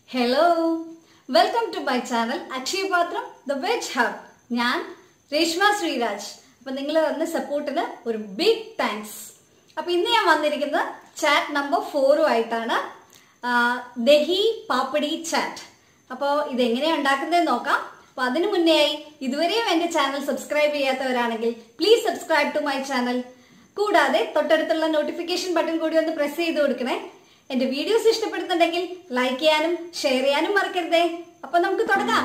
hello welcome to my channel Akshayapatram the veg hub ഞാൻ രേഷ്മ ശ്രീരാജ് അപ്പൊ നിങ്ങൾ തന്ന സപ്പോർട്ടിന് ഒരു ബിഗ് താങ്ക്സ് അപ്പൊ ഇന്ന് ഞാൻ വന്നിരിക്കുന്നത് ചാറ്റ് നമ്പർ ഫോറും ആയിട്ടാണ് ആ, ദഹി പാപ്പടി ചാറ്റ് അപ്പോൾ ഇതെങ്ങനെയാണ് ഉണ്ടാക്കുന്നതെന്ന് നോക്കാം അപ്പൊ അതിനു മുന്നേ ആയി ഇതുവരെയും എന്റെ ചാനൽ സബ്സ്ക്രൈബ് ചെയ്യാത്തവരാണെങ്കിൽ please subscribe to my channel കൂടാതെ തൊട്ടടുത്തുള്ള നോട്ടിഫിക്കേഷൻ ബട്ടൺ കൂടി ഒന്ന് പ്രസ് ചെയ്ത് കൊടുക്കണേ എന്റെ വീഡിയോസ് ഇഷ്ടപ്പെടുന്നുണ്ടെങ്കിൽ ലൈക്ക് ചെയ്യാനും ഷെയർ ചെയ്യാനും മറക്കരുതേ അപ്പൊ നമുക്ക് തുടങ്ങാം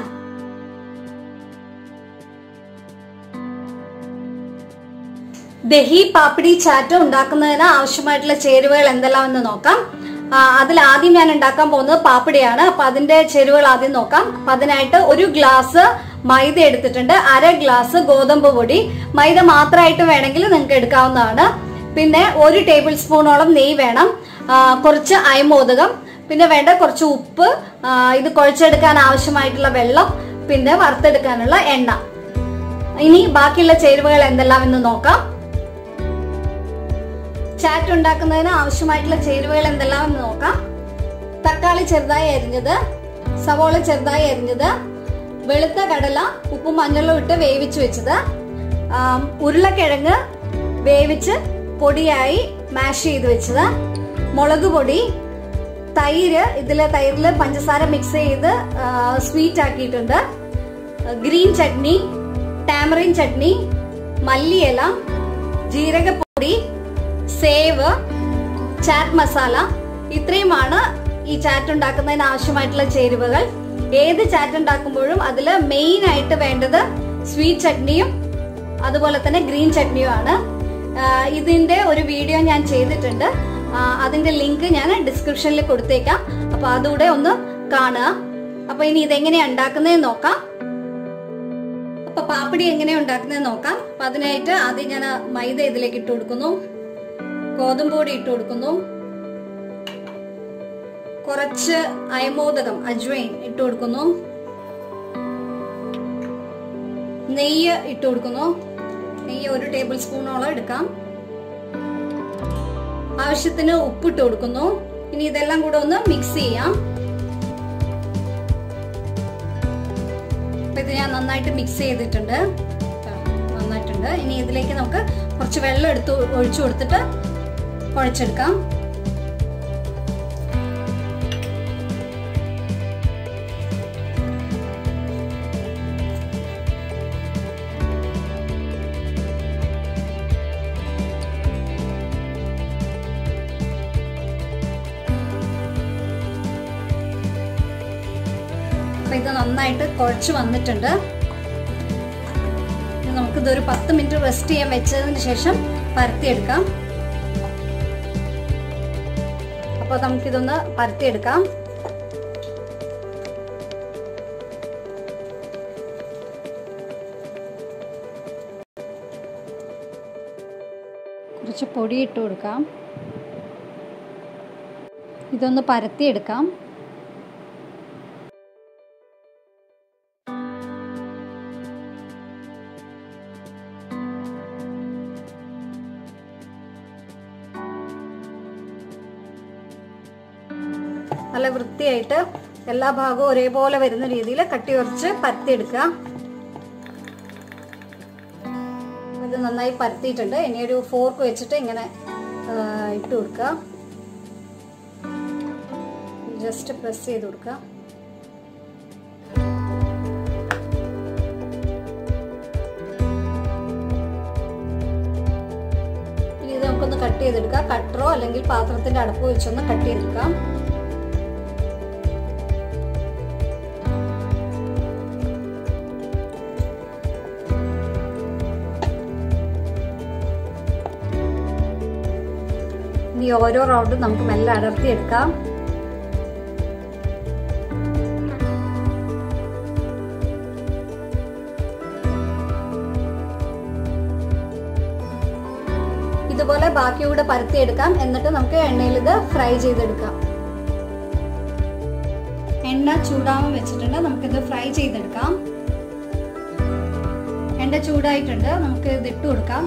ദഹി പാപ്പിടി ചാറ്റ് ഉണ്ടാക്കുന്നതിന് ആവശ്യമായിട്ടുള്ള ചേരുവകൾ എന്തെല്ലാം എന്ന് നോക്കാം ആ, അതിൽ ആദ്യം ഞാൻ ഉണ്ടാക്കാൻ പോകുന്നത് പാപ്പിടിയാണ് അപ്പൊ അതിന്റെ ചേരുവകൾ ആദ്യം നോക്കാം അപ്പൊ അതിനായിട്ട് ഒരു ഗ്ലാസ് മൈദ എടുത്തിട്ടുണ്ട് അര ഗ്ലാസ് ഗോതമ്പ് പൊടി മൈദ മാത്രമായിട്ട് വേണമെങ്കിൽ നിങ്ങൾക്ക് എടുക്കാവുന്നതാണ് പിന്നെ ഒരു ടേബിൾ സ്പൂണോളം നെയ്യ് വേണം ആ, കുറച്ച് അയമോദകം പിന്നെ വേണ്ട കുറച്ച് ഉപ്പ് ആ, ഇത് കുഴച്ചെടുക്കാൻ ആവശ്യമായിട്ടുള്ള വെള്ളം പിന്നെ വറുത്തെടുക്കാനുള്ള എണ്ണ ഇനി ബാക്കിയുള്ള ചേരുവകൾ എന്തെല്ലാം എന്ന് നോക്കാം ചാറ്റ് ഉണ്ടാക്കുന്നതിന് ആവശ്യമായിട്ടുള്ള ചേരുവകൾ എന്തെല്ലാം എന്ന് നോക്കാം തക്കാളി ചെറുതായി അരിഞ്ഞത് സവോള ചെറുതായി അരിഞ്ഞത് വെളുത്ത കടല ഉപ്പും മഞ്ഞളും ഇട്ട് വേവിച്ച് വെച്ചത് ആം, ഉരുളക്കിഴങ്ങ് വേവിച്ച് പൊടിയായി മാഷ് ചെയ്ത് വെച്ചത് മുളക് പൊടി തൈര് ഇതില് തൈരില് പഞ്ചസാര മിക്സ് ചെയ്ത് സ്വീറ്റ് ആക്കിയിട്ടുണ്ട് ഗ്രീൻ ചട്നി ടാമറിൻ ചട്നി മല്ലിയില ജീരകപ്പൊടി സേവ് ചാറ്റ് മസാല ഇത്രയുമാണ് ഈ ചാറ്റ് ഉണ്ടാക്കുന്നതിന് ആവശ്യമായിട്ടുള്ള ചേരുവകൾ ഏത് ചാറ്റ് ഉണ്ടാക്കുമ്പോഴും അതിൽ മെയിൻ ആയിട്ട് വേണ്ടത് സ്വീറ്റ് ചട്നിയും അതുപോലെ തന്നെ ഗ്രീൻ ചട്നിയും ആണ് ആ, ഇതിന്റെ ഒരു വീഡിയോ ഞാൻ ചെയ്തിട്ടുണ്ട് ആ, അതിന്റെ ലിങ്ക് ഞാൻ ഡിസ്ക്രിപ്ഷനിൽ കൊടുത്തേക്കാം അപ്പൊ അതുകൂടെ ഒന്ന് കാണുക അപ്പൊ ഇനി ഇതെങ്ങനെയാ ഉണ്ടാക്കുന്നതെന്ന് നോക്കാം അപ്പൊ പാപ്പിടി എങ്ങനെയാ ഉണ്ടാക്കുന്നത് നോക്കാം അപ്പൊ അതിനായിട്ട് ആദ്യം ഞാൻ മൈദ ഇതിലേക്ക് ഇട്ട് കൊടുക്കുന്നു ഗോതമ്പ് പൊടി ഇട്ട് കൊടുക്കുന്നു കുറച്ച് അയമോദകം അജ്വൈൻ ഇട്ട് കൊടുക്കുന്നു നെയ്യ് ഇട്ട് കൊടുക്കുന്നു നെയ്യ് ഒരു ടേബിൾ സ്പൂണോളം എടുക്കാം ആവശ്യത്തിന് ഉപ്പിട്ട് കൊടുക്കുന്നു ഇനി ഇതെല്ലാം കൂടെ ഒന്ന് മിക്സ് ചെയ്യാം അപ്പൊ ഇത് ഞാൻ നന്നായിട്ട് മിക്സ് ചെയ്തിട്ടുണ്ട് ദാ, നന്നായിട്ടുണ്ട് ഇനി ഇതിലേക്ക് നമുക്ക് കുറച്ച് വെള്ളം എടുത്ത് ഒഴിച്ചു കൊടുത്തിട്ട് കുഴച്ചെടുക്കാം അപ്പൊ ഇത് നന്നായിട്ട് കുഴച്ച് വന്നിട്ടുണ്ട് ഇനി നമുക്കിത് ഒരു പത്ത് മിനിറ്റ് റെസ്റ്റ് ചെയ്യാൻ വെച്ചതിന് ശേഷം പരത്തിയെടുക്കാം അപ്പോൾ നമുക്കിതൊന്ന് പരത്തിയെടുക്കാം കുറച്ച് പൊടി ഇട്ട് കൊടുക്കാം ഇതൊന്ന് പരത്തിയെടുക്കാം നല്ല വൃത്തിയായിട്ട് എല്ലാ ഭാഗവും ഒരേപോലെ വരുന്ന രീതിയിൽ കട്ടി കുറച്ച് പരത്തിയെടുക്കുക ഇത് നന്നായി പരത്തിയിട്ടുണ്ട് ഇനി ഒരു ഫോർക്ക് വെച്ചിട്ട് ഇങ്ങനെ ആ, ഇട്ട് കൊടുക്കുക ജസ്റ്റ് പ്രസ് ചെയ്ത് കൊടുക്കുക ഇനി ഇത് നമുക്കൊന്ന് കട്ട് ചെയ്തെടുക്കാം കട്ടറോ അല്ലെങ്കിൽ പാത്രത്തിന്റെ അടപ്പ് വെച്ചൊന്ന് കട്ട് ചെയ്തെടുക്കാം ഇനി ഓരോ റൗണ്ടും നമുക്ക് മെല്ലെ അടർത്തിയെടുക്കാം ഇതുപോലെ ബാക്കി കൂടെ പരത്തിയെടുക്കാം എന്നിട്ട് നമുക്ക് എണ്ണയിൽ ഇത് ഫ്രൈ ചെയ്തെടുക്കാം എണ്ണ ചൂടാവാൻ വെച്ചിട്ടുണ്ട് നമുക്കിത് ഫ്രൈ ചെയ്തെടുക്കാം എണ്ണ ചൂടായിട്ടുണ്ട് നമുക്ക് ഇത് ഇട്ട് കൊടുക്കാം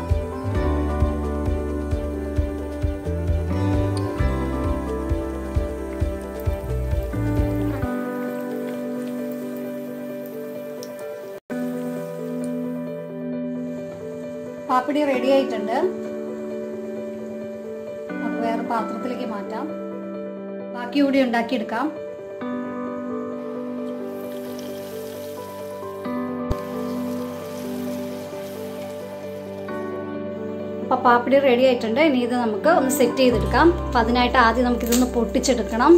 പാപ്പിടി റെഡി ആയിട്ടുണ്ട് നമുക്ക് വേറെ പാത്രത്തിലേക്ക് മാറ്റാം ബാക്കി കൂടി ഉണ്ടാക്കിയെടുക്കാം അപ്പോൾ പാപ്പിടി റെഡി ആയിട്ടുണ്ട് ഇനി ഇത് നമുക്ക് ഒന്ന് സെറ്റ് ചെയ്തെടുക്കാം അപ്പം അതിനായിട്ട് ആദ്യം നമുക്കിതൊന്ന് പൊട്ടിച്ചെടുക്കണം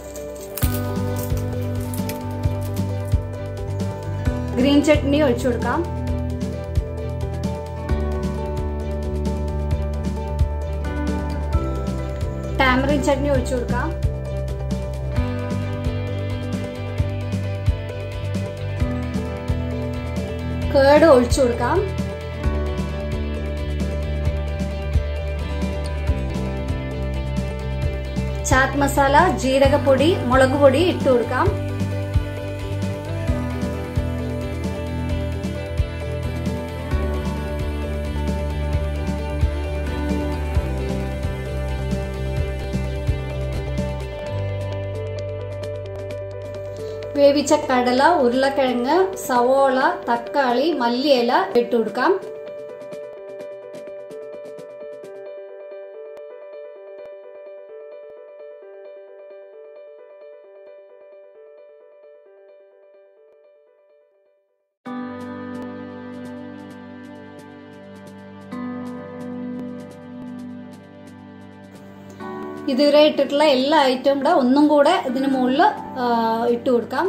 ഗ്രീൻ ചട്നി ഒഴിച്ചു കൊടുക്കാം ടാമറിൻ ചട്നി ഒഴിച്ചു കൊടുക്കാം കേട് ഒഴിച്ചു കൊടുക്കാം ചാറ്റ് മസാല ജീരകപ്പൊടി മുളക് പൊടി ഇട്ട് കൊടുക്കാം വേവിച്ച കടല ഉരുളക്കിഴങ്ങ് സവോള തക്കാളി മല്ലിയില ഇട്ട് കൊടുക്കാം ഇതുവരെ ഇട്ടിട്ടുള്ള എല്ലാ ഐറ്റവും കൂടെ ഒന്നും കൂടെ ഇതിന് മുകളിൽ ഇട്ട് കൊടുക്കാം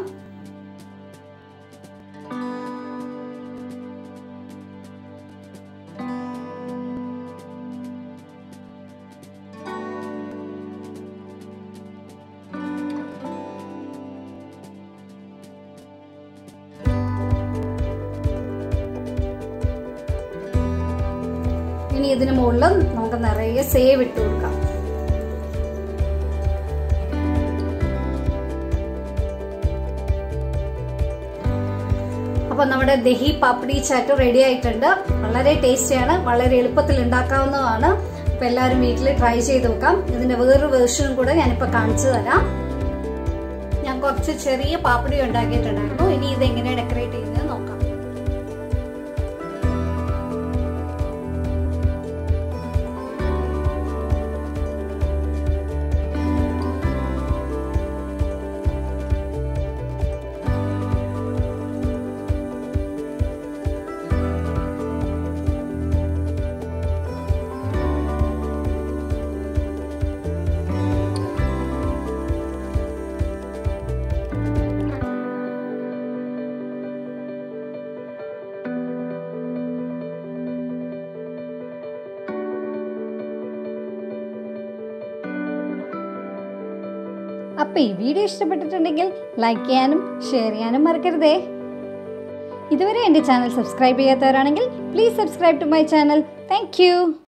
ഇനി ഇതിന് മുകളിൽ നമുക്ക് നിറയെ സേവ് ഇട്ട് കൊടുക്കാം അപ്പൊ നമ്മുടെ ദഹി പാപ്പടി ചാറ്റ് റെഡി ആയിട്ടുണ്ട് വളരെ ടേസ്റ്റിയാണ് വളരെ എളുപ്പത്തിൽ ഉണ്ടാക്കാവുന്നതാണ് അപ്പൊ എല്ലാവരും വീട്ടിൽ ട്രൈ ചെയ്ത് നോക്കാം ഇതിന്റെ വേറൊരു വേർഷനും കൂടെ ഞാനിപ്പോ കാണിച്ചു തരാം ഞാൻ കുറച്ച് ചെറിയ പാപ്പടി ഉണ്ടാക്കിയിട്ടുണ്ടായിരുന്നു ഇനി ഇത് എങ്ങനെ ഡെക്കറേറ്റ് ചെയ്യുന്നത് നോക്കാം അപ്പോൾ ഈ വീഡിയോ ഇഷ്ടപ്പെട്ടിട്ടുണ്ടെങ്കിൽ ലൈക്ക് ചെയ്യാനും ഷെയർ ചെയ്യാനും മറക്കരുതേ ഇതുവരെ എൻ്റെ ചാനൽ സബ്സ്ക്രൈബ് ചെയ്യാത്തവരാണെങ്കിൽ please subscribe to my channel thank